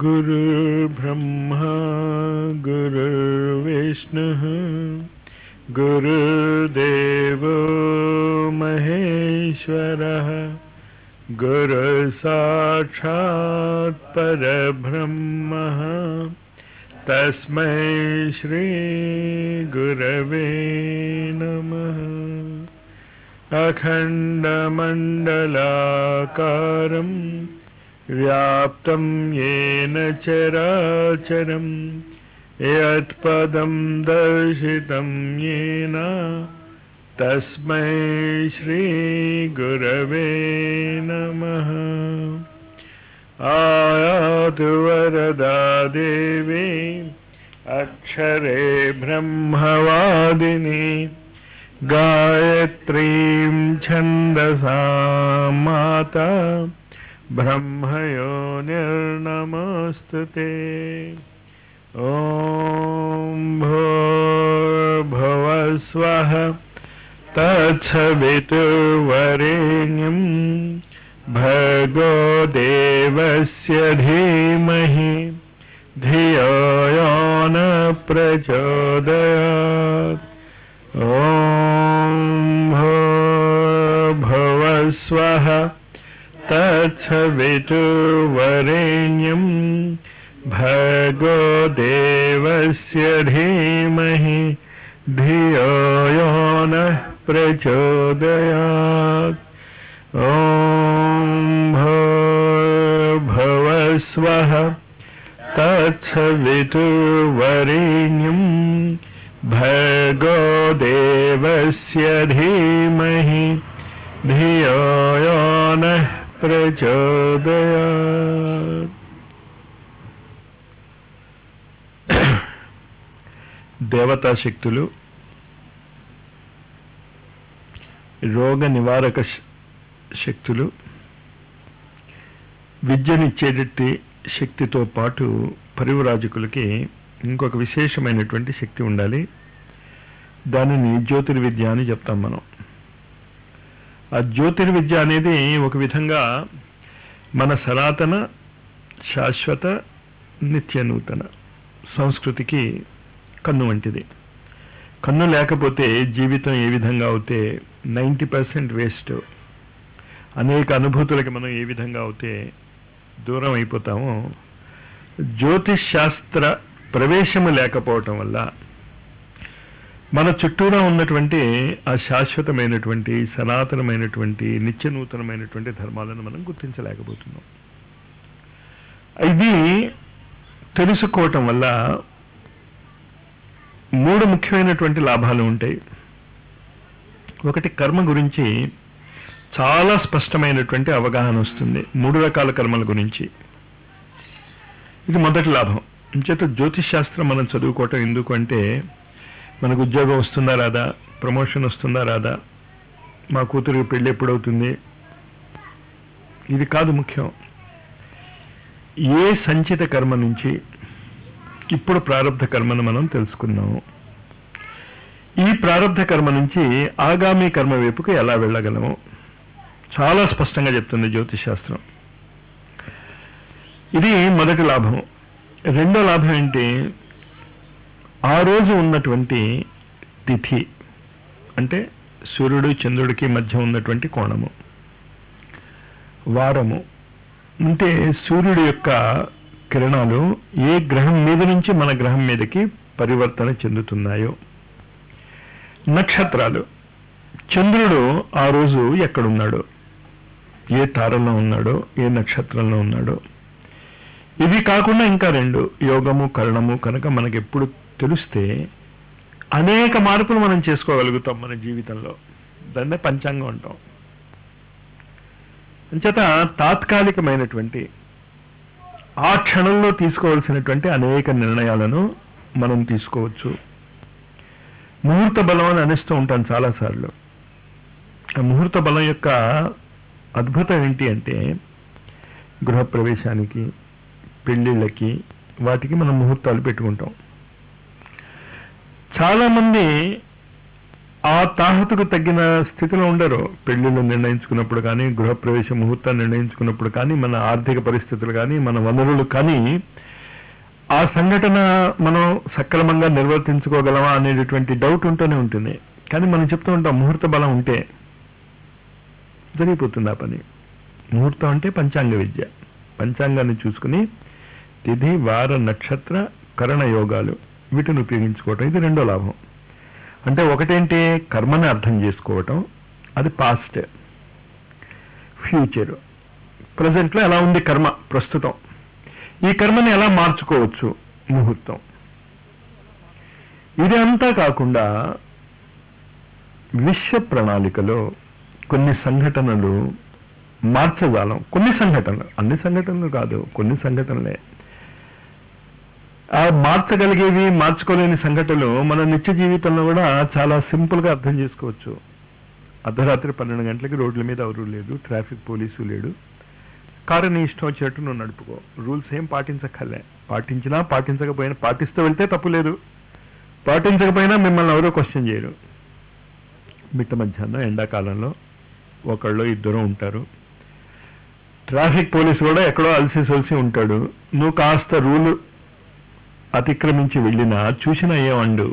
गुरुर्ब्रह्मा गुरुर्विष्णुः गुरुदेवो महेश्वरः गुरुसाक्षात् परब्रह्मः तस्मै श्रीगुरवे नमः अखण्डमण्डलाकारं व्याप्तं येन चराचरं यत्पदं दर्शितं येन तस्मै श्रीगुरवे नमः आयातु वरदा देवी अक्षरे ब्रह्मवादिनी गायत्रीं छन्दसा माता ब्रह्मयोनिर्नमोऽस्तु ते ॐ भूर्भुवस्वः तत्सवितुर्वरेण्यं भर्गो देवस्य धीमहि धियो यो न प्रचोदयात् ॐ भूर्भुवस्वः तत्सवितुर्वरेण्यं भर्गो देवस्य धीमहि धियो यो नः प्रचोदयात् ॐ भूर्भुवस्वः तत्सवितुर्वरेण्यं भर्गो देवस्य धीमहि धियो यो नः प्रचोदयात् దేవతా శక్తులు రోగ నివారక శ- శక్తులు విద్యనిచ్చేటట్టి శక్తితో పాటు పరివరాజకులకి ఇంకొక విశేషమైనటువంటి శక్తి ఉండాలి దానిని జ్యోతిర్విద్య అని చెప్తాం మనం ఆ జ్యోతిర్విద్య అనేది ఒక విధంగా మన సనాతన శాశ్వత నిత్య నూతన సంస్కృతికి కన్ను వంటిది కన్ను లేకపోతే జీవితం ఏ విధంగా అవుతే నైంటీ పర్సెంట్ వేస్ట్ అనేక అనుభూతులకి మనం ఏ విధంగా అవుతే దూరం అయిపోతామో జ్యోతిష్ శాస్త్ర ప్రవేశము లేకపోవటం వల్ల మన చుట్టూరా ఉన్నటువంటి ఆ శాశ్వతమైనటువంటి సనాతనమైనటువంటి నిత్య నూతనమైనటువంటి ధర్మాలను మనం గుర్తించలేకపోతున్నాం ఇది తెలుసుకోవటం వల్ల మూడు ముఖ్యమైనటువంటి లాభాలు ఉంటాయి ఒకటి కర్మ గురించి చాలా స్పష్టమైనటువంటి అవగాహన వస్తుంది మూడు రకాల కర్మల గురించి ఇది మొదటి లాభం ఇంచేత జ్యోతిష్ శాస్త్రం మనం చదువుకోవటం ఎందుకు అంటే మనకు ఉద్యోగం వస్తుందా రాదా ప్రమోషన్ వస్తుందా రాదా మా కూతురికి పెళ్ళి ఎప్పుడవుతుంది ఇది కాదు ముఖ్యం ఏ సంచిత కర్మ నుంచి ఇప్పుడు ప్రారంధ కర్మను మనం తెలుసుకున్నాము ఈ ప్రారంధ కర్మ నుంచి ఆగామి కర్మ వైపుకు ఎలా వెళ్ళగలము చాలా స్పష్టంగా చెప్తుంది జ్యోతిష్ శాస్త్రం ఇది మొదటి లాభం రెండో లాభం ఏంటి ఆ రోజు ఉన్నటువంటి తిథి అంటే సూర్యుడు చంద్రుడికి మధ్య ఉన్నటువంటి కోణము వారము అంటే సూర్యుడి యొక్క కిరణాలు ఏ గ్రహం మీద నుంచి మన గ్రహం మీదకి పరివర్తన చెందుతున్నాయో నక్షత్రాలు చంద్రుడు ఆ రోజు ఎక్కడున్నాడో ఏ తారలో ఉన్నాడో ఏ నక్షత్రంలో ఉన్నాడో ఇవి కాకుండా ఇంకా రెండు యోగము కరణము కనుక మనకి ఎప్పుడు తెలిస్తే అనేక మార్పులు మనం చేసుకోగలుగుతాం మన జీవితంలో దాన్నే పంచాంగం అంటాం అంచేత తాత్కాలికమైనటువంటి ఆ క్షణంలో తీసుకోవాల్సినటువంటి అనేక నిర్ణయాలను మనం తీసుకోవచ్చు ముహూర్త బలం అని అనిస్తూ ఉంటాం చాలాసార్లు ఆ ముహూర్త బలం యొక్క అద్భుతం ఏంటి అంటే గృహప్రవేశానికి పెళ్ళిళ్ళకి వాటికి మనం ముహూర్తాలు పెట్టుకుంటాం చాలామంది ఆ తాహతుకు తగ్గిన స్థితిలో ఉండరు పెళ్లిళ్ళు నిర్ణయించుకున్నప్పుడు కానీ గృహప్రవేశ ముహూర్తాన్ని నిర్ణయించుకున్నప్పుడు కానీ మన ఆర్థిక పరిస్థితులు కానీ మన వనరులు కానీ ఆ సంఘటన మనం సక్రమంగా నిర్వర్తించుకోగలమా అనేటటువంటి డౌట్ ఉంటూనే ఉంటుంది కానీ మనం చెప్తూ ఉంటాం ముహూర్త బలం ఉంటే జరిగిపోతుంది ఆ పని ముహూర్తం అంటే పంచాంగ విద్య పంచాంగాన్ని చూసుకుని తిథి వార నక్షత్ర కరణ యోగాలు వీటిని ఉపయోగించుకోవటం ఇది రెండో లాభం అంటే ఒకటేంటి కర్మని అర్థం చేసుకోవటం అది పాస్ట్ ఫ్యూచర్ ప్రజెంట్లో ఎలా ఉంది కర్మ ప్రస్తుతం ఈ కర్మని ఎలా మార్చుకోవచ్చు ముహూర్తం ఇది అంతా కాకుండా విశ్వ ప్రణాళికలో కొన్ని సంఘటనలు మార్చజాలం కొన్ని సంఘటనలు అన్ని సంఘటనలు కాదు కొన్ని సంఘటనలే ఆ మార్చగలిగేవి మార్చుకోలేని సంఘటనలు మన నిత్య జీవితంలో కూడా చాలా సింపుల్ గా అర్థం చేసుకోవచ్చు అర్ధరాత్రి పన్నెండు గంటలకి రోడ్ల మీద ఎవరు లేదు ట్రాఫిక్ పోలీసు లేడు కారు నీ ఇష్టం వచ్చినట్టు నువ్వు నడుపుకో రూల్స్ ఏం పాటించక్కర్లే పాటించినా పాటించకపోయినా పాటిస్తూ వెళ్తే తప్పు లేదు పాటించకపోయినా మిమ్మల్ని ఎవరో క్వశ్చన్ చేయరు మిట్ట మధ్యాహ్నం ఎండాకాలంలో ఒకళ్ళు ఇద్దరు ఉంటారు ట్రాఫిక్ పోలీసు కూడా ఎక్కడో అలసి సొలిసి ఉంటాడు నువ్వు కాస్త రూలు అతిక్రమించి వెళ్ళినా చూసినా ఏమండు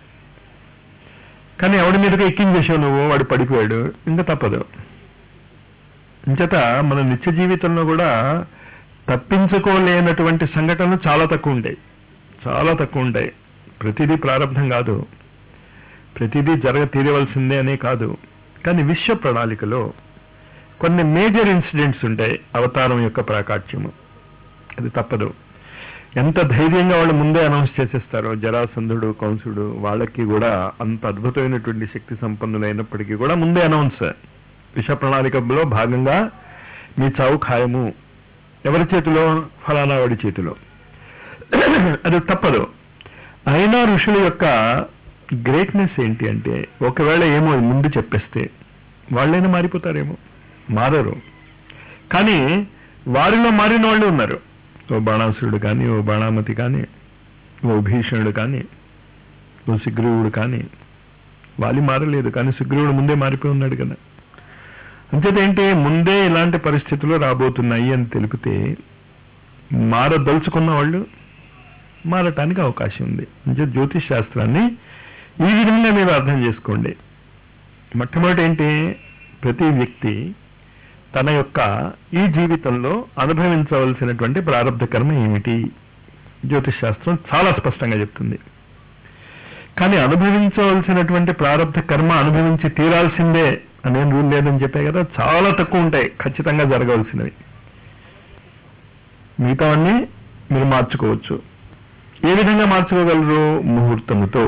కానీ ఎవడి మీదకి ఎక్కించేసావు నువ్వు వాడు పడిపోయాడు ఇంకా తప్పదు ఇంచేత మన నిత్య జీవితంలో కూడా తప్పించుకోలేనటువంటి సంఘటనలు చాలా తక్కువ ఉంటాయి చాలా తక్కువ ఉంటాయి ప్రతిదీ ప్రారంభం కాదు ప్రతిదీ జరగ తీరవలసిందే అనే కాదు కానీ విశ్వ ప్రణాళికలో కొన్ని మేజర్ ఇన్సిడెంట్స్ ఉంటాయి అవతారం యొక్క ప్రాకాట్యము అది తప్పదు ఎంత ధైర్యంగా వాళ్ళు ముందే అనౌన్స్ చేసేస్తారో జరాసంధుడు కంసుడు వాళ్ళకి కూడా అంత అద్భుతమైనటువంటి శక్తి సంపన్నులైనప్పటికీ కూడా ముందే అనౌన్స్ విష ప్రణాళికలో భాగంగా మీ చావు ఖాయము ఎవరి చేతిలో ఫలానా వాడి చేతిలో అది తప్పదు అయినా ఋషుల యొక్క గ్రేట్నెస్ ఏంటి అంటే ఒకవేళ ఏమో ముందు చెప్పేస్తే వాళ్ళైనా మారిపోతారేమో మారరు కానీ వారిలో మారిన వాళ్ళు ఉన్నారు ఓ బాణాసురుడు కానీ ఓ బాణామతి కానీ ఓ భీషణుడు కానీ ఓ సుగ్రీవుడు కానీ వాలి మారలేదు కానీ సుగ్రీవుడు ముందే మారిపోయి ఉన్నాడు కదా అంచేతేంటి ముందే ఇలాంటి పరిస్థితులు రాబోతున్నాయి అని తెలిపితే మారదలుచుకున్న వాళ్ళు మారటానికి అవకాశం ఉంది అంటే జ్యోతిష్ శాస్త్రాన్ని ఈ విధంగా మీరు అర్థం చేసుకోండి మొట్టమొదటి ఏంటి ప్రతి వ్యక్తి తన యొక్క ఈ జీవితంలో అనుభవించవలసినటువంటి ప్రారంభ కర్మ ఏమిటి జ్యోతిష్ శాస్త్రం చాలా స్పష్టంగా చెప్తుంది కానీ అనుభవించవలసినటువంటి ప్రారంభ కర్మ అనుభవించి తీరాల్సిందే అనేం రూల్ లేదని చెప్పే కదా చాలా తక్కువ ఉంటాయి ఖచ్చితంగా జరగవలసినవి మిగతావన్నీ మీరు మార్చుకోవచ్చు ఏ విధంగా మార్చుకోగలరు ముహూర్తముతో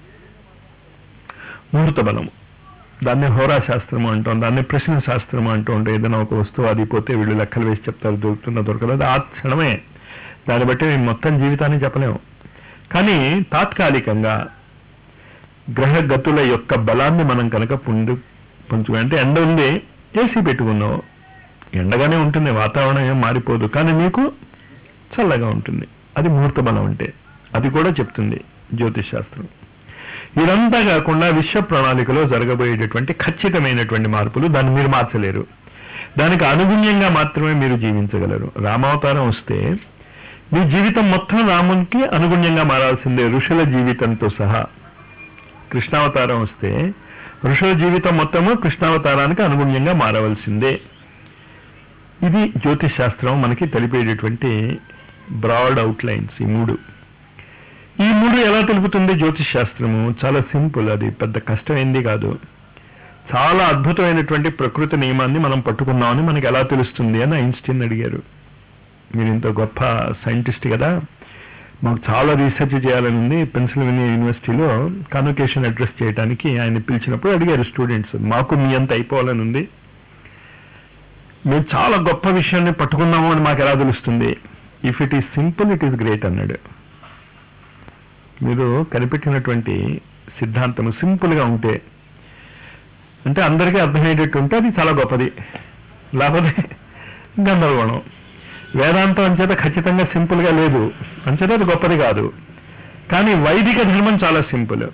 ముహూర్త బలము దాన్ని హోరా శాస్త్రము అంటాం దాన్ని ప్రశ్న శాస్త్రము అంటూ ఉంటాం ఏదైనా ఒక వస్తువు అది పోతే వీళ్ళు లెక్కలు వేసి చెప్తారు దొరుకుతుందా దొరకదు అది ఆ క్షణమే దాన్ని బట్టి మేము మొత్తం జీవితాన్ని చెప్పలేము కానీ తాత్కాలికంగా గ్రహ గతుల యొక్క బలాన్ని మనం కనుక పుండు పుంజుకు అంటే ఎండ ఉంది ఏసీ పెట్టుకున్నావు ఎండగానే ఉంటుంది వాతావరణం ఏం మారిపోదు కానీ మీకు చల్లగా ఉంటుంది అది ముహూర్త బలం అంటే అది కూడా చెప్తుంది జ్యోతిష్ శాస్త్రం ఇదంతా కాకుండా విశ్వ ప్రణాళికలో జరగబోయేటటువంటి ఖచ్చితమైనటువంటి మార్పులు దాన్ని మీరు మార్చలేరు దానికి అనుగుణ్యంగా మాత్రమే మీరు జీవించగలరు రామావతారం వస్తే మీ జీవితం మొత్తం రామునికి అనుగుణ్యంగా మారాల్సిందే ఋషుల జీవితంతో సహా కృష్ణావతారం వస్తే ఋషుల జీవితం మొత్తము కృష్ణావతారానికి అనుగుణ్యంగా మారవలసిందే ఇది జ్యోతిష్ శాస్త్రం మనకి తెలిపేటటువంటి బ్రాడ్ అవుట్లైన్స్ ఈ మూడు ఈ మూడు ఎలా తెలుపుతుంది జ్యోతిష్ శాస్త్రము చాలా సింపుల్ అది పెద్ద కష్టమైంది కాదు చాలా అద్భుతమైనటువంటి ప్రకృతి నియమాన్ని మనం పట్టుకున్నామని మనకి ఎలా తెలుస్తుంది అని ఐన్స్టీన్ అడిగారు మీరు ఇంత గొప్ప సైంటిస్ట్ కదా మాకు చాలా రీసెర్చ్ చేయాలని ఉంది పెన్సిల్వేనియా యూనివర్సిటీలో కాన్వకేషన్ అడ్రస్ చేయడానికి ఆయన పిలిచినప్పుడు అడిగారు స్టూడెంట్స్ మాకు మీ అంత అయిపోవాలని ఉంది మేము చాలా గొప్ప విషయాన్ని పట్టుకున్నాము అని మాకు ఎలా తెలుస్తుంది if it is simple it is great అన్నాడు మీరు కనిపెట్టినటువంటి సిద్ధాంతము సింపుల్ గా ఉంటే అంటే అందరికీ అర్థమయ్యేటట్టు ఉంటే అది చాలా గొప్పది లేకపోతే గందరగోళం వేదాంతం అంచేత ఖచ్చితంగా సింపుల్ గా లేదు అంచేత అది గొప్పది కాదు కానీ వైదిక ధర్మం చాలా సింపుల్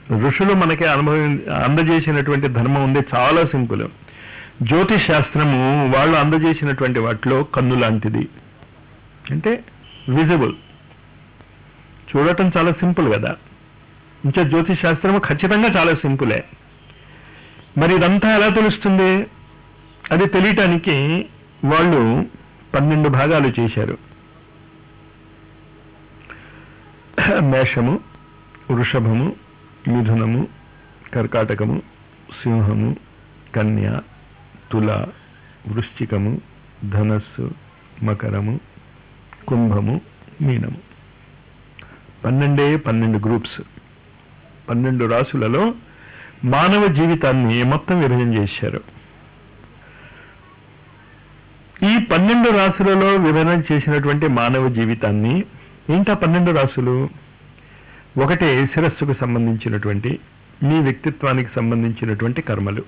ఋషులు మనకి అనుభవం అందజేసినటువంటి ధర్మం ఉంది చాలా సింపుల్ జ్యోతిష్ శాస్త్రము వాళ్ళు అందజేసినటువంటి వాటిలో కన్ను లాంటిది అంటే విజిబుల్ చూడటం చాలా సింపుల్ కదా ఇంకా జ్యోతిష్ శాస్త్రము ఖచ్చితంగా చాలా సింపులే మరి ఇదంతా ఎలా తెలుస్తుంది అది తెలియటానికి వాళ్ళు పన్నెండు భాగాలు చేశారు మేషము వృషభము మిథునము కర్కాటకము సింహము కన్య తుల వృశ్చికము ధనస్సు మకరము కుంభము మీనము పన్నెండే పన్నెండు గ్రూప్స్ పన్నెండు రాసులలో మానవ జీవితాన్ని మొత్తం విభజన చేశారు ఈ పన్నెండు రాసులలో విభజన చేసినటువంటి మానవ జీవితాన్ని ఏంటా పన్నెండు రాసులు ఒకటి శిరస్సుకు సంబంధించినటువంటి మీ వ్యక్తిత్వానికి సంబంధించినటువంటి కర్మలు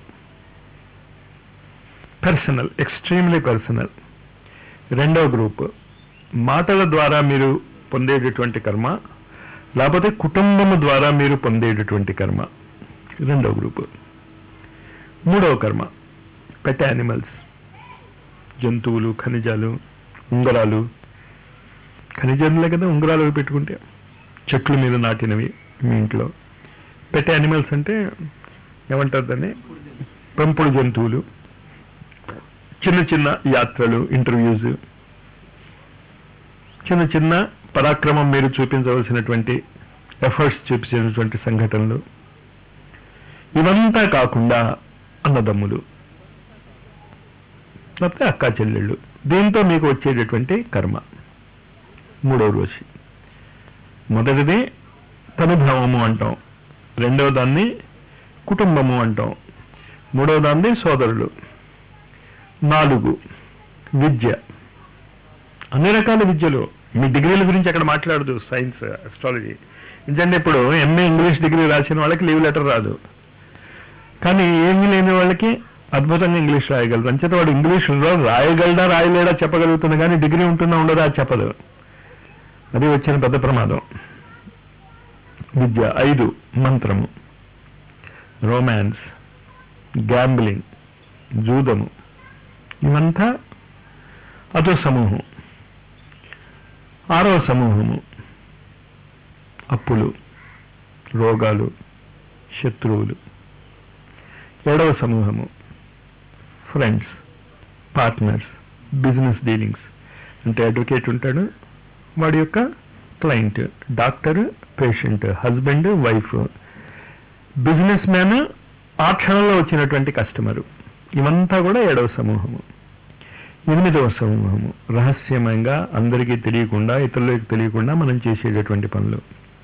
పర్సనల్ ఎక్స్ట్రీమ్లీ పర్సనల్ రెండో గ్రూప్ మాటల ద్వారా మీరు పొందేటటువంటి కర్మ లేకపోతే కుటుంబము ద్వారా మీరు పొందేటటువంటి కర్మ రెండో గ్రూపు మూడవ కర్మ పెట్ యానిమల్స్ జంతువులు ఖనిజాలు ఉంగరాలు ఖనిజాలే కదా ఉంగరాలు అవి పెట్టుకుంటే చెట్ల మీద నాటినవి మీ ఇంట్లో పెట్ యానిమల్స్ అంటే ఏమంటారు దాన్ని పెంపుడు జంతువులు చిన్న చిన్న యాత్రలు ఇంటర్వ్యూస్ చిన్న చిన్న పరాక్రమం మీరు చూపించవలసినటువంటి ఎఫర్ట్స్ చూపించినటువంటి సంఘటనలు ఇవంతా కాకుండా అన్నదమ్ములు లేకపోతే అక్కా చెల్లెళ్ళు దీంతో మీకు వచ్చేటటువంటి కర్మ మూడవ రోజు మొదటిది తనుభావము అంటాం రెండవ దాన్ని కుటుంబము అంటాం మూడవ దాన్ని సోదరులు నాలుగు విద్య అన్ని రకాల విద్యలు మీ డిగ్రీల గురించి అక్కడ మాట్లాడదు సైన్స్ అస్ట్రాలజీ ఎందుకంటే ఇప్పుడు ఎంఏ ఇంగ్లీష్ డిగ్రీ రాసిన వాళ్ళకి లీవ్ లెటర్ రాదు కానీ ఏమీ లేని వాళ్ళకి అద్భుతంగా ఇంగ్లీష్ రాయగలరు అంచేత వాడు ఇంగ్లీష్లో రాయగలడా రాయలేడా చెప్పగలుగుతుంది కానీ డిగ్రీ ఉంటుందా ఉండదా అది చెప్పదు అది వచ్చిన పెద్ద ప్రమాదం విద్య ఐదు మంత్రము రొమాన్స్ గ్యాంబ్లింగ్ జూదము ఇవంతా అదో సమూహం ఆరవ సమూహము అప్పులు రోగాలు శత్రువులు ఏడవ సమూహము ఫ్రెండ్స్ పార్ట్నర్స్ బిజినెస్ డీలింగ్స్ అంటే అడ్వకేట్ ఉంటాడు వాడి యొక్క client doctor patient husband wife business man ఆ క్షణంలో వచ్చినటువంటి కస్టమరు ఇవంతా కూడా ఏడవ సమూహము ఎనిమిదవ సమూహము రహస్యమంగా అందరికీ తెలియకుండా ఇతరులకు తెలియకుండా మనం చేసేటటువంటి పనులు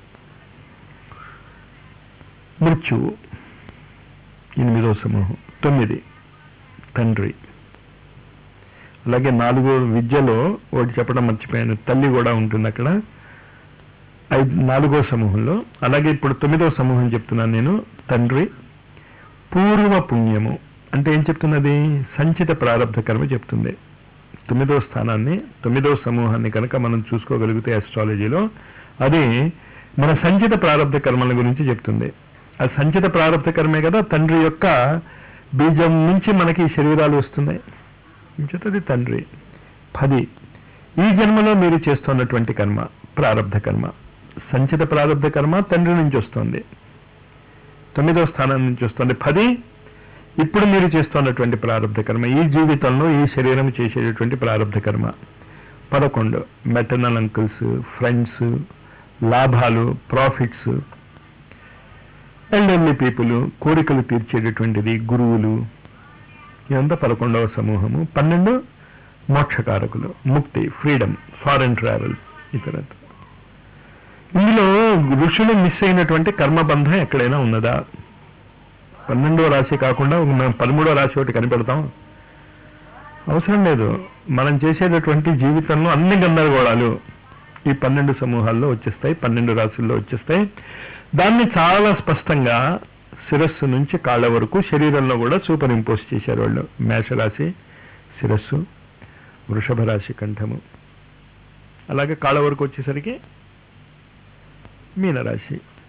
మృత్యువు ఎనిమిదవ సమూహం తొమ్మిది తండ్రి అలాగే నాలుగో విద్యలో ఒకటి చెప్పడం మర్చిపోయాను తల్లి కూడా ఉంటుంది అక్కడ ఐదు నాలుగో సమూహంలో అలాగే ఇప్పుడు తొమ్మిదవ సమూహం చెప్తున్నాను నేను తండ్రి పూర్వ పుణ్యము అంటే ఏం చెప్తున్నది సంచిత ప్రారంభ కర్మ చెప్తుంది తొమ్మిదవ స్థానాన్ని తొమ్మిదవ సమూహాన్ని కనుక మనం చూసుకోగలిగితే అస్ట్రాలజీలో అది మన సంచిత ప్రారంభ కర్మల గురించి చెప్తుంది ఆ సంచిత ప్రారంభ కర్మే కదా తండ్రి యొక్క బీజం నుంచి మనకి ఈ శరీరాలు వస్తున్నాయి అది తండ్రి పది ఈ జన్మలో మీరు చేస్తున్నటువంటి కర్మ ప్రారంధ కర్మ సంచిత ప్రారంధ కర్మ తండ్రి నుంచి వస్తుంది తొమ్మిదవ స్థానం నుంచి వస్తుంది పది ఇప్పుడు మీరు చేస్తున్నటువంటి ప్రారంభ కర్మ ఈ జీవితంలో ఈ శరీరం చేసేటటువంటి ప్రారంభ కర్మ పదకొండు మెటర్నల్ అంకుల్స్ ఫ్రెండ్స్ లాభాలు ప్రాఫిట్స్ ఎల్డర్లీ పీపుల్ కోరికలు తీర్చేటటువంటిది గురువులు ఇదంతా పదకొండవ సమూహము పన్నెండు మోక్షకారకులు ముక్తి ఫ్రీడమ్ ఫారెన్ ట్రావెల్ ఇతర ఇందులో ఋషులు మిస్ అయినటువంటి కర్మబంధం ఎక్కడైనా ఉన్నదా పన్నెండో రాశి కాకుండా మనం పదమూడో రాశి ఒకటి కనిపెడతాం అవసరం లేదు మనం చేసేటటువంటి జీవితంలో అన్ని గందరగోళాలు ఈ పన్నెండు సమూహాల్లో వచ్చేస్తాయి పన్నెండు రాశుల్లో వచ్చేస్తాయి దాన్ని చాలా స్పష్టంగా శిరస్సు నుంచి కాళ్ళ వరకు శరీరంలో కూడా సూపర్ ఇంపోజ్ చేశారు వాళ్ళు మేషరాశి శిరస్సు వృషభ రాశి కంఠము అలాగే కాళ్ళ వరకు వచ్చేసరికి మీనరాశి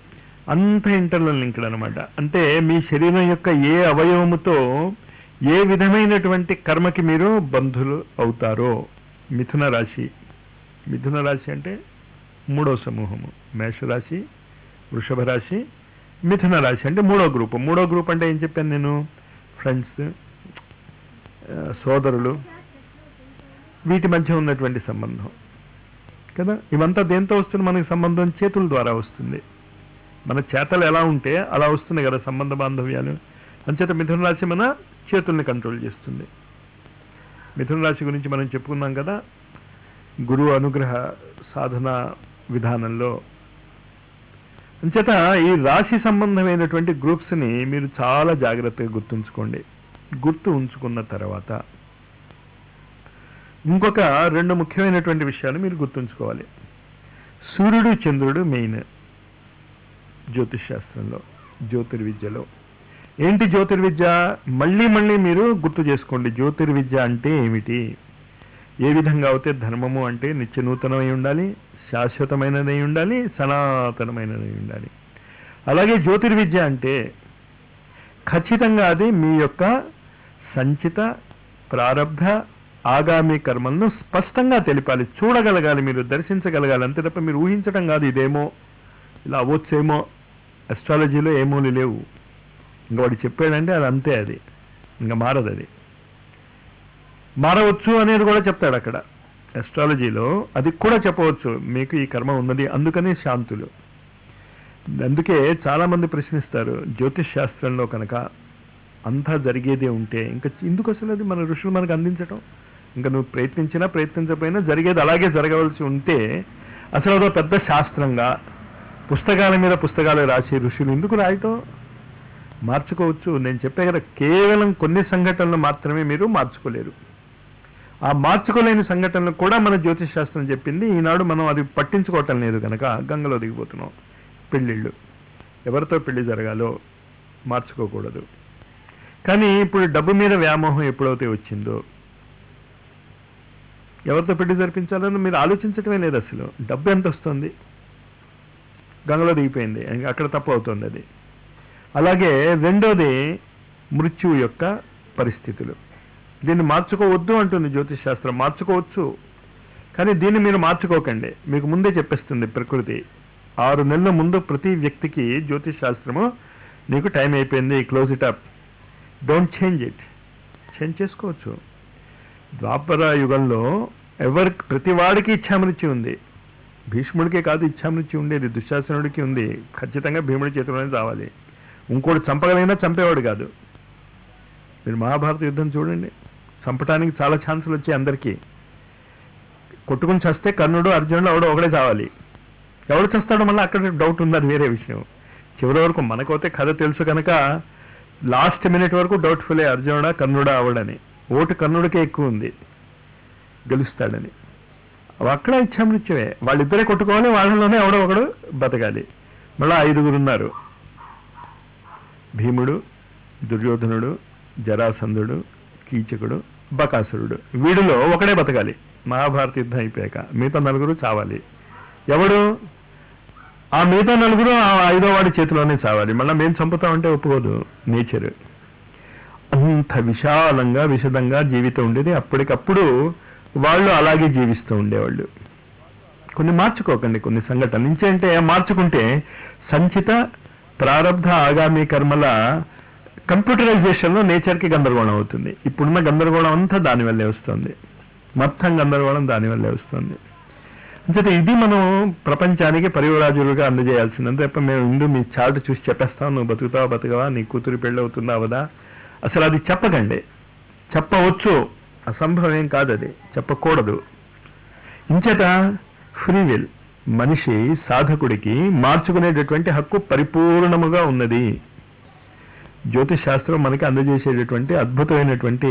అంత ఇంటర్నల్ లింక్డ్ అనమాట అంటే మీ శరీరం యొక్క ఏ అవయవముతో ఏ విధమైనటువంటి కర్మకి మీరు బంధులు అవుతారో మిథున రాశి మిథున రాశి అంటే మూడో సమూహము మేషరాశి వృషభ రాశి మిథున రాశి అంటే మూడో గ్రూప్ మూడో గ్రూప్ అంటే ఏం చెప్పాను నేను ఫ్రెండ్స్ సోదరులు వీటి మధ్య ఉన్నటువంటి సంబంధం కదా ఇవంతా దేంతో వస్తుంది మనకి సంబంధం చేతుల ద్వారా వస్తుంది మన చేతలు ఎలా ఉంటే అలా వస్తుంది కదా సంబంధ బాంధవ్యాలు అంచేత మిథున రాశి మన చేతుల్ని కంట్రోల్ చేస్తుంది మిథున రాశి గురించి మనం చెప్పుకున్నాం కదా గురువు అనుగ్రహ సాధన విధానంలో అంచేత ఈ రాశి సంబంధమైనటువంటి గ్రూప్స్ని మీరు చాలా జాగ్రత్తగా గుర్తుంచుకోండి గుర్తు ఉంచుకున్న తర్వాత ఇంకొక రెండు ముఖ్యమైనటువంటి విషయాలు మీరు గుర్తుంచుకోవాలి సూర్యుడు చంద్రుడు మెయిన్ జ్యోతిష్ శాస్త్రంలో జ్యోతిర్విద్యలో ఏంటి జ్యోతిర్విద్య మళ్ళీ మళ్ళీ మీరు గుర్తు చేసుకోండి జ్యోతిర్విద్య అంటే ఏమిటి ఏ విధంగా అయితే ధర్మము అంటే నిత్య నూతనమై ఉండాలి శాశ్వతమైనదై ఉండాలి సనాతనమైనదై ఉండాలి అలాగే జ్యోతిర్విద్య అంటే ఖచ్చితంగా అది మీ యొక్క సంచిత ప్రారబ్ధ ఆగామి కర్మలను స్పష్టంగా తెలిపాలి చూడగలగాలి మీరు దర్శించగలగాలి అంతే తప్ప మీరు ఊహించడం కాదు ఇదేమో ఇలా అవ్వచ్చేమో అస్ట్రాలజీలో ఏమోలు లేవు ఇంకా వాడు చెప్పాడంటే అది అంతే అది ఇంకా మారదు అది మారవచ్చు అనేది కూడా చెప్తాడు అక్కడ అస్ట్రాలజీలో అది కూడా చెప్పవచ్చు మీకు ఈ కర్మ ఉన్నది అందుకనే శాంతులు అందుకే చాలా మంది ప్రశ్నిస్తారు జ్యోతిష్ శాస్త్రంలో కనుక అంతా జరిగేదే ఉంటే ఇంకా ఎందుకు అసలు అది మన ఋషులు మనకు అందించటం ఇంకా నువ్వు ప్రయత్నించినా ప్రయత్నించకపోయినా జరిగేది అలాగే జరగవలసి ఉంటే అసలు అదో పెద్ద శాస్త్రంగా పుస్తకాల మీద పుస్తకాలు రాసే ఋషులు ఎందుకు రాయటం మార్చుకోవచ్చు నేను చెప్పే కదా కేవలం కొన్ని సంఘటనలు మాత్రమే మీరు మార్చుకోలేరు ఆ మార్చుకోలేని సంఘటనలు కూడా మన జ్యోతిష్ శాస్త్రం చెప్పింది ఈనాడు మనం అది పట్టించుకోవటం లేదు కనుక గంగలో దిగిపోతున్నాం పెళ్ళిళ్ళు ఎవరితో పెళ్లి జరగాలో మార్చుకోకూడదు కానీ ఇప్పుడు డబ్బు మీద వ్యామోహం ఎప్పుడైతే వచ్చిందో ఎవరితో పెళ్లి జరిపించాలని మీరు ఆలోచించటమే లేదు అసలు డబ్బు ఎంత వస్తుంది గంగలో దిగిపోయింది ఇంకా అక్కడ తప్పు అవుతుంది అది అలాగే రెండోది మృత్యువు యొక్క పరిస్థితులు దీన్ని మార్చుకోవద్దు అంటుంది జ్యోతిష్ శాస్త్రం మార్చుకోవచ్చు కానీ దీన్ని మీరు మార్చుకోకండి మీకు ముందే చెప్పేస్తుంది ప్రకృతి ఆరు నెలల ముందు ప్రతి వ్యక్తికి జ్యోతిష్ శాస్త్రము నీకు టైం అయిపోయింది close it up don't change it change చేసుకోవచ్చు ద్వాపర యుగంలో ఎవరి ప్రతి వాడికి ఇచ్చామృత్యు ఉంది భీష్ముడికే కాదు ఇచ్చామృత్యు ఉండేది దుశ్శాసనుడికి ఉంది ఖచ్చితంగా భీముడి చేతిలోనే రావాలి ఇంకోటి చంపగలిగినా చంపేవాడు కాదు మీరు మహాభారత యుద్ధం చూడండి చంపడానికి చాలా ఛాన్సులు వచ్చాయి అందరికీ కొట్టుకుని చస్తే కర్ణుడు అర్జునుడు ఎవడో ఒకడే చావాలి ఎవడు చస్తాడో మళ్ళీ అక్కడ డౌట్ ఉంది అది వేరే విషయం చివరి వరకు మనకైతే కథ తెలుసు కనుక లాస్ట్ మినిట్ వరకు డౌట్ఫుల్ అర్జునుడా కర్ణుడా అవడని ఓటు కర్ణుడికే ఎక్కువ ఉంది గెలుస్తాడని అక్కడ ఇచ్చామృత్యమే వాళ్ళిద్దరే కొట్టుకోవాలి వాళ్ళలోనే ఎవడో ఒకడు బతకాలి మళ్ళీ ఐదుగురు ఉన్నారు భీముడు దుర్యోధనుడు జరాసంధుడు కీచకుడు బకాసురుడు వీడిలో ఒకడే బతకాలి మహాభారత యుద్ధం అయిపోయాక మిగతా నలుగురు చావాలి ఎవడు ఆ మిగతా నలుగురు ఆ ఐదో వాడి చేతిలోనే చావాలి మళ్ళీ మేము చంపుతామంటే ఒప్పుకోదు నేచర్ అంత విశాలంగా విశదంగా జీవితం ఉండేది అప్పటికప్పుడు వాళ్ళు అలాగే జీవిస్తూ ఉండేవాళ్ళు కొన్ని మార్చుకోకండి కొన్ని సంఘటనలు నుంచి అంటే మార్చుకుంటే సంచిత ప్రారంధ ఆగామి కర్మల కంప్యూటరైజేషన్లో నేచర్కి గందరగోళం అవుతుంది ఇప్పుడున్న గందరగోళం అంతా దానివల్లే వస్తుంది మొత్తం గందరగోళం దానివల్లే వస్తుంది అంచేత ఇది మనం ప్రపంచానికి పరివరాజులుగా అందజేయాల్సింది అంతే తప్ప మేము ఇందు మీ చార్ట్ చూసి చెప్పేస్తాం నువ్వు బతుకుతావా బతుకవా నీ కూతురు పెళ్ళి అవుతుందా అవదా అసలు అది చెప్పకండి చెప్పవచ్చు అసంభవం ఏం కాదు అది చెప్పకూడదు ఇంచేత ఫ్రీ విల్ మనిషి సాధకుడికి మార్చుకునేటటువంటి హక్కు పరిపూర్ణముగా ఉన్నది జ్యోతిష్ శాస్త్రం మనకి అందజేసేటటువంటి అద్భుతమైనటువంటి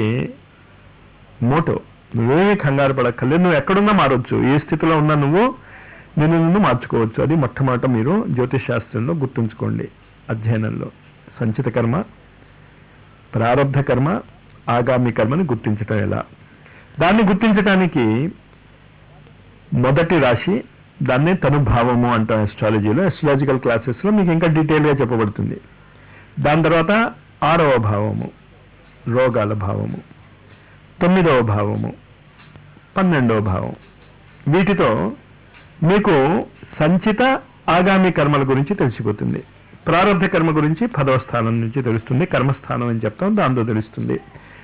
మోటో నువ్వేమీ కంగారు పడక్కర్లేదు నువ్వు ఎక్కడున్నా మారొచ్చు ఏ స్థితిలో ఉన్నా నువ్వు నిన్ను నిన్ను మార్చుకోవచ్చు అది మొట్టమొదట మీరు జ్యోతిష్ శాస్త్రంలో గుర్తుంచుకోండి అధ్యయనంలో సంచిత కర్మ ప్రారంధ కర్మ ఆగామి కర్మని గుర్తించటం ఎలా దాన్ని గుర్తించటానికి మొదటి రాశి దాన్నే తనుభావము అంటాం ఎస్ట్రాలజీలో ఎస్ట్రాలజికల్ క్లాసెస్లో మీకు ఇంకా డీటెయిల్గా చెప్పబడుతుంది దాని తర్వాత ఆరవ భావము రోగాల భావము తొమ్మిదవ భావము పన్నెండవ భావం వీటితో మీకు సంచిత ఆగామి కర్మల గురించి తెలిసిపోతుంది ప్రారంభ కర్మ గురించి పదవ స్థానం నుంచి తెలుస్తుంది కర్మస్థానం అని చెప్తాం దాంతో తెలుస్తుంది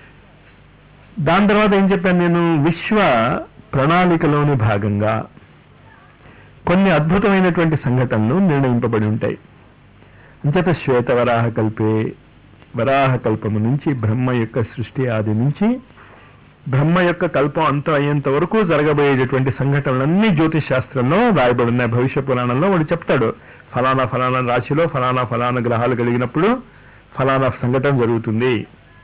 దాని తర్వాత ఏం చెప్పాను నేను విశ్వ ప్రణాళికలోని భాగంగా కొన్ని అద్భుతమైనటువంటి సంఘటనలు నిర్ణయింపబడి ఉంటాయి అంచేత శ్వేత వరాహ కల్పే వరాహ కల్పము నుంచి బ్రహ్మ యొక్క సృష్టి ఆది నుంచి బ్రహ్మ యొక్క కల్పం అంతం అయ్యేంత వరకు జరగబోయేటటువంటి సంఘటనలన్నీ జ్యోతిష్ శాస్త్రంలో రాయబడి ఉన్నాయి భవిష్య పురాణంలో వాడు చెప్తాడు ఫలానా ఫలానా రాశిలో ఫలానా ఫలానా గ్రహాలు కలిగినప్పుడు ఫలానా సంఘటన జరుగుతుంది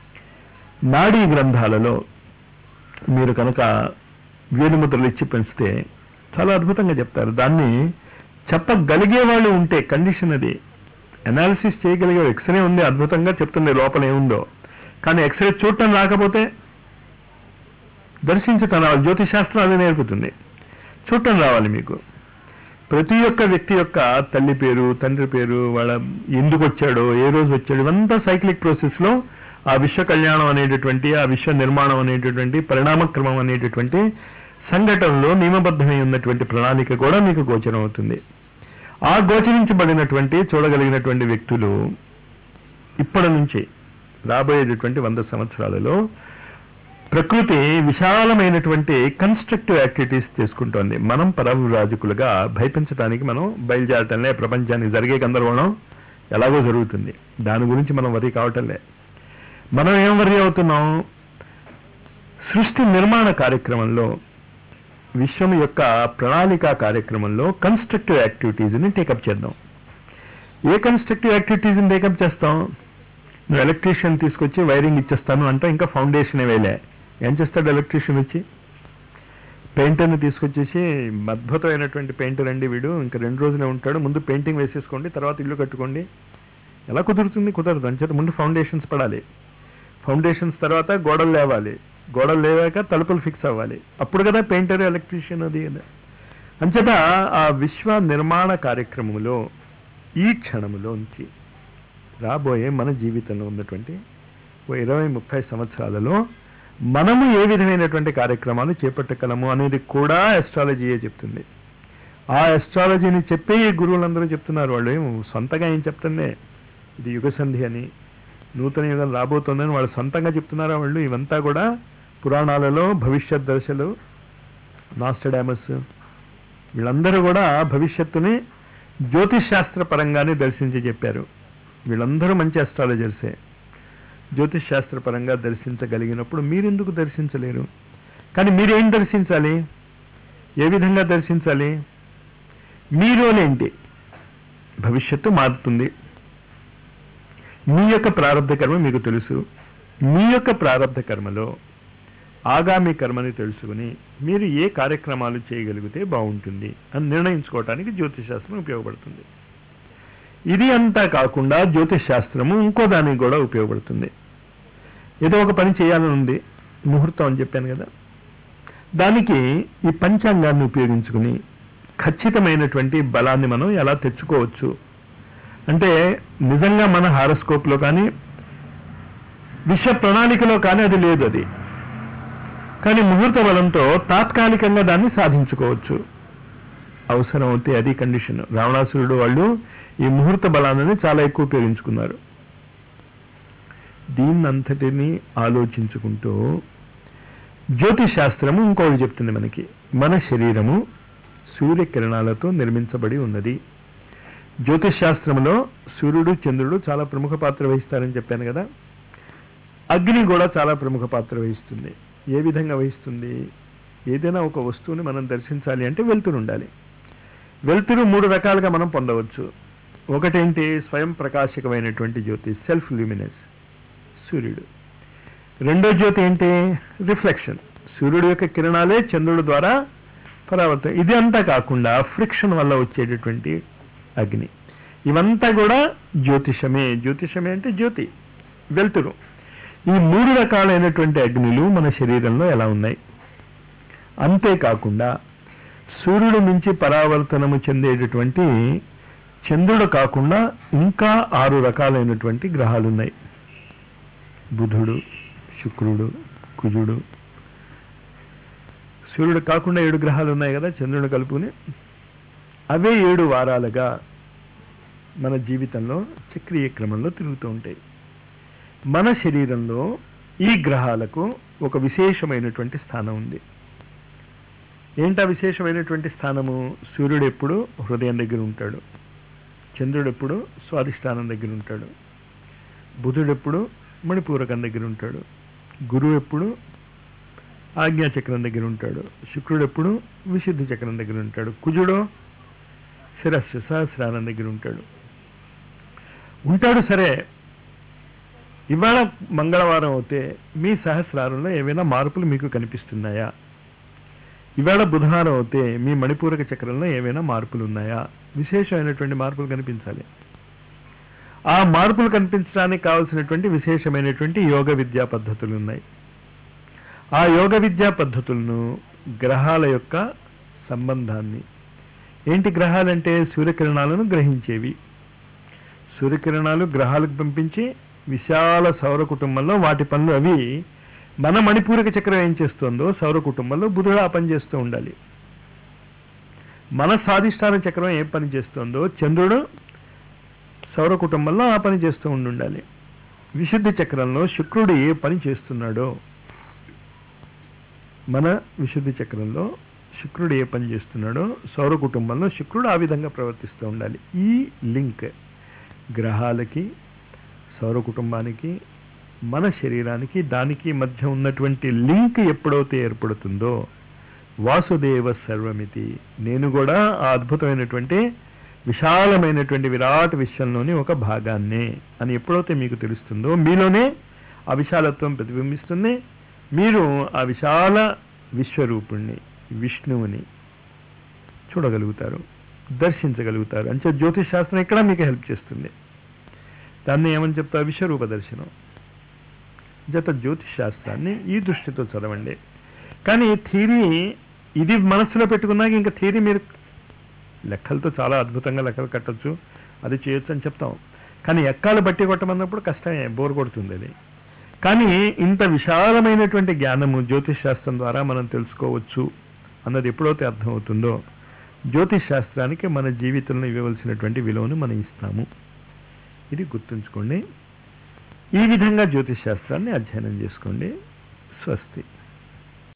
నాడీ గ్రంథాలలో మీరు కనుక వేలుముద్రలు ఇచ్చి పెంచితే చాలా అద్భుతంగా చెప్తారు దాన్ని చెప్పగలిగే వాళ్ళు ఉంటే కండిషన్ అది అనాలిసిస్ చేయగలిగే ఎక్స్రే ఉంది అద్భుతంగా చెప్తుంది లోపల ఏముందో కానీ ఎక్స్రే చూడటం రాకపోతే దర్శించటం రావాలి జ్యోతిశాస్త్రం అది నేర్పుతుంది చూడటం రావాలి మీకు ప్రతి ఒక్క వ్యక్తి యొక్క తల్లి పేరు తండ్రి పేరు వాళ్ళ ఎందుకు వచ్చాడో ఏ రోజు వచ్చాడు ఇవంతా సైక్లిక్ ప్రాసెస్లో ఆ విశ్వ కళ్యాణం అనేటటువంటి ఆ విశ్వ నిర్మాణం అనేటటువంటి పరిణామక్రమం అనేటటువంటి సంఘటనలో నియమబద్ధమై ఉన్నటువంటి ప్రణాళిక కూడా మీకు గోచరం అవుతుంది ఆ గోచరించబడినటువంటి చూడగలిగినటువంటి వ్యక్తులు ఇప్పటి నుంచి రాబోయేటటువంటి వంద సంవత్సరాలలో ప్రకృతి విశాలమైనటువంటి కన్స్ట్రక్టివ్ యాక్టివిటీస్ తీసుకుంటోంది మనం పరవరాజకులుగా భయపించడానికి మనం బయలుదేరటంలే ప్రపంచానికి జరిగే గందరగోళం ఎలాగో జరుగుతుంది దాని గురించి మనం వరి కావటంలే మనం ఏం వరి అవుతున్నాం సృష్టి నిర్మాణ కార్యక్రమంలో విశ్వం యొక్క ప్రణాళిక కార్యక్రమంలో కన్స్ట్రక్టివ్ యాక్టివిటీస్ని టేకప్ చేద్దాం ఏ కన్స్ట్రక్టివ్ యాక్టివిటీస్ని టేకప్ చేస్తాం నువ్వు ఎలక్ట్రీషియన్ తీసుకొచ్చి వైరింగ్ ఇచ్చేస్తాను అంటే ఇంకా ఫౌండేషన్ వేలే ఏం చేస్తాడు ఎలక్ట్రీషియన్ వచ్చి పెయింటర్ని తీసుకొచ్చేసి అద్భుతమైనటువంటి పెయింటర్ అండి వీడు ఇంకా రెండు రోజులే ఉంటాడు ముందు పెయింటింగ్ వేసేసుకోండి తర్వాత ఇల్లు కట్టుకోండి ఎలా కుదురుతుంది కుదరదు అంచేత ముందు ఫౌండేషన్స్ పడాలి ఫౌండేషన్స్ తర్వాత గోడలు లేవాలి గోడలు లేవాక తలుపులు ఫిక్స్ అవ్వాలి అప్పుడు కదా పెయింటర్ ఎలక్ట్రీషియన్ అది కదా అంచేత ఆ విశ్వ నిర్మాణ కార్యక్రమంలో ఈ క్షణములోంచి రాబోయే మన జీవితంలో ఉన్నటువంటి ఓ ఇరవై ముప్పై సంవత్సరాలలో మనము ఏ విధమైనటువంటి కార్యక్రమాలు చేపట్టగలము అనేది కూడా ఎస్ట్రాలజీయే చెప్తుంది ఆ ఎస్ట్రాలజీని చెప్పే ఈ గురువులందరూ చెప్తున్నారు వాళ్ళు ఏం సొంతగా ఏం చెప్తుందే ఇది యుగసంధి అని నూతన యుగం రాబోతోందని వాళ్ళు సొంతంగా చెప్తున్నారా వాళ్ళు ఇవంతా కూడా పురాణాలలో భవిష్యత్ దశలు నాస్టడామస్ వీళ్ళందరూ కూడా భవిష్యత్తుని జ్యోతిష్ శాస్త్ర పరంగానే దర్శించి చెప్పారు వీళ్ళందరూ మంచి అస్ట్రాలజర్సే జ్యోతిష్ శాస్త్ర పరంగా దర్శించగలిగినప్పుడు మీరెందుకు దర్శించలేరు కానీ మీరేం దర్శించాలి ఏ విధంగా దర్శించాలి మీ రోల్ ఏంటి భవిష్యత్తు మారుతుంది మీ యొక్క ప్రారంభ కర్మ మీకు తెలుసు మీ యొక్క ప్రారంభ కర్మలో ఆగామి కర్మని తెలుసుకుని మీరు ఏ కార్యక్రమాలు చేయగలిగితే బాగుంటుంది అని నిర్ణయించుకోవటానికి జ్యోతిష్ శాస్త్రం ఉపయోగపడుతుంది ఇది అంతా కాకుండా జ్యోతిష్ శాస్త్రము ఇంకో దానికి కూడా ఉపయోగపడుతుంది ఏదో ఒక పని చేయాలని ఉంది ముహూర్తం అని చెప్పాను కదా దానికి ఈ పంచాంగాన్ని ఉపయోగించుకుని ఖచ్చితమైనటువంటి బలాన్ని మనం ఎలా తెచ్చుకోవచ్చు అంటే నిజంగా మన హారోస్కోప్లో కానీ విశ్వ ప్రణాళికలో కానీ అది లేదు అది కానీ ముహూర్త బలంతో తాత్కాలికంగా దాన్ని సాధించుకోవచ్చు అవసరం అవుతే అది కండిషన్ రావణాసురుడు వాళ్ళు ఈ ముహూర్త బలాన్ని చాలా ఎక్కువ ఉపయోగించుకున్నారు దీన్నంతటిని ఆలోచించుకుంటూ జ్యోతిష్ శాస్త్రము ఇంకొకటి చెప్తుంది మనకి మన శరీరము సూర్యకిరణాలతో నిర్మించబడి ఉన్నది జ్యోతిష్ శాస్త్రంలో సూర్యుడు చంద్రుడు చాలా ప్రముఖ పాత్ర వహిస్తారని చెప్పాను కదా అగ్ని కూడా చాలా ప్రముఖ పాత్ర వహిస్తుంది ఏ విధంగా వహిస్తుంది ఏదైనా ఒక వస్తువుని మనం దర్శించాలి అంటే వెలుతురు ఉండాలి వెలుతురు మూడు రకాలుగా మనం పొందవచ్చు ఒకటేంటి స్వయం ప్రకాశకమైనటువంటి జ్యోతి సెల్ఫ్ ల్యూమినెస్ సూర్యుడు రెండో జ్యోతి ఏంటి రిఫ్లెక్షన్ సూర్యుడు యొక్క కిరణాలే చంద్రుడి ద్వారా పరావర్తం ఇది అంతా కాకుండా ఫ్రిక్షన్ వల్ల వచ్చేటటువంటి అగ్ని ఇవంతా కూడా జ్యోతిషమే జ్యోతిషమే అంటే జ్యోతి వెలుతురు ఈ మూడు రకాలైనటువంటి అగ్నిలు మన శరీరంలో ఎలా ఉన్నాయి అంతేకాకుండా సూర్యుడు నుంచి పరావర్తనము చెందేటటువంటి చంద్రుడు కాకుండా ఇంకా ఆరు రకాలైనటువంటి గ్రహాలు ఉన్నాయి బుధుడు శుక్రుడు కుజుడు సూర్యుడు కాకుండా ఏడు గ్రహాలు ఉన్నాయి కదా చంద్రుడు కలుపుకుని అవే ఏడు వారాలుగా మన జీవితంలో చక్రీయ క్రమంలో తిరుగుతూ ఉంటాయి మన శరీరంలో ఈ గ్రహాలకు ఒక విశేషమైనటువంటి స్థానం ఉంది ఏంటా విశేషమైనటువంటి స్థానము సూర్యుడు ఎప్పుడు హృదయం దగ్గర ఉంటాడు చంద్రుడు ఎప్పుడు స్వాధిష్టానం దగ్గర ఉంటాడు బుధుడు ఎప్పుడు మణిపూరకం దగ్గర ఉంటాడు గురువు ఎప్పుడు ఆజ్ఞాచక్రం దగ్గర ఉంటాడు శుక్రుడు ఎప్పుడు విశుద్ధి చక్రం దగ్గర ఉంటాడు కుజుడు శిరస్సు సహస్రానం దగ్గర ఉంటాడు ఉంటాడు సరే ఇవాళ మంగళవారం అవుతే మీ సహస్రారంలో ఏవైనా మార్పులు మీకు కనిపిస్తున్నాయా ఇవాళ బుధవారం అవుతే మీ మణిపూరక చక్రంలో ఏవైనా మార్పులు ఉన్నాయా విశేషమైనటువంటి మార్పులు కనిపించాలి ఆ మార్పులు కనిపించడానికి కావలసినటువంటి విశేషమైనటువంటి యోగ విద్యా పద్ధతులు ఉన్నాయి ఆ యోగ విద్యా పద్ధతులను గ్రహాల యొక్క సంబంధాన్ని ఏంటి గ్రహాలంటే సూర్యకిరణాలను గ్రహించేవి సూర్యకిరణాలు గ్రహాలకు పంపించి విశాల సౌర కుటుంబంలో వాటి పనులు అవి మన మణిపూరక చక్రం ఏం చేస్తుందో సౌర కుటుంబంలో బుధుడు ఆ పని చేస్తూ ఉండాలి మన స్వాధిష్టాన చక్రం ఏం పని చేస్తుందో చంద్రుడు సౌర కుటుంబంలో ఆ పని చేస్తూ ఉండాలి విశుద్ధి చక్రంలో శుక్రుడు ఏ పని చేస్తున్నాడో మన విశుద్ధి చక్రంలో శుక్రుడు ఏ పని చేస్తున్నాడో సౌర కుటుంబంలో శుక్రుడు ఆ విధంగా ప్రవర్తిస్తూ ఉండాలి ఈ లింక్ గ్రహాలకి సౌర కుటుంబానికి మన శరీరానికి దానికి మధ్య ఉన్నటువంటి లింక్ ఎప్పుడైతే ఏర్పడుతుందో వాసుదేవ సర్వమితి నేను కూడా ఆ అద్భుతమైనటువంటి విశాలమైనటువంటి విరాట్ విశ్వంలోని ఒక భాగాన్నే అని ఎప్పుడైతే మీకు తెలుస్తుందో మీలోనే ఆ విశాలత్వం ప్రతిబింబిస్తుంది మీరు ఆ విశాల విశ్వరూపుణ్ణి విష్ణువుని చూడగలుగుతారు దర్శించగలుగుతారు అంటే జ్యోతిష్ శాస్త్రం ఇక్కడ మీకు హెల్ప్ చేస్తుంది దాన్ని ఏమని చెప్తా విశ్వరూప దర్శనం జత జ్యోతిష్ శాస్త్రాన్ని ఈ దృష్టితో చదవండి కానీ థీరీ ఇది మనసులో పెట్టుకున్నాక ఇంకా థీరీ మీరు లెక్కలతో చాలా అద్భుతంగా లెక్కలు కట్టొచ్చు అది చేయొచ్చు అని చెప్తాం కానీ ఎక్కాలు బట్టి కొట్టమన్నప్పుడు కష్టమే బోర్ కొడుతుంది అది కానీ ఇంత విశాలమైనటువంటి జ్ఞానము జ్యోతిష్ శాస్త్రం ద్వారా మనం తెలుసుకోవచ్చు అన్నది ఎప్పుడైతే అర్థమవుతుందో జ్యోతిష్ శాస్త్రానికి మన జీవితంలో ఇవ్వవలసినటువంటి విలువను మనం ఇస్తాము ఇది గుర్తుంచుకోండి ఈ విధంగా జ్యోతిష్ శాస్త్రాన్ని అధ్యయనం చేసుకోండి స్వస్తి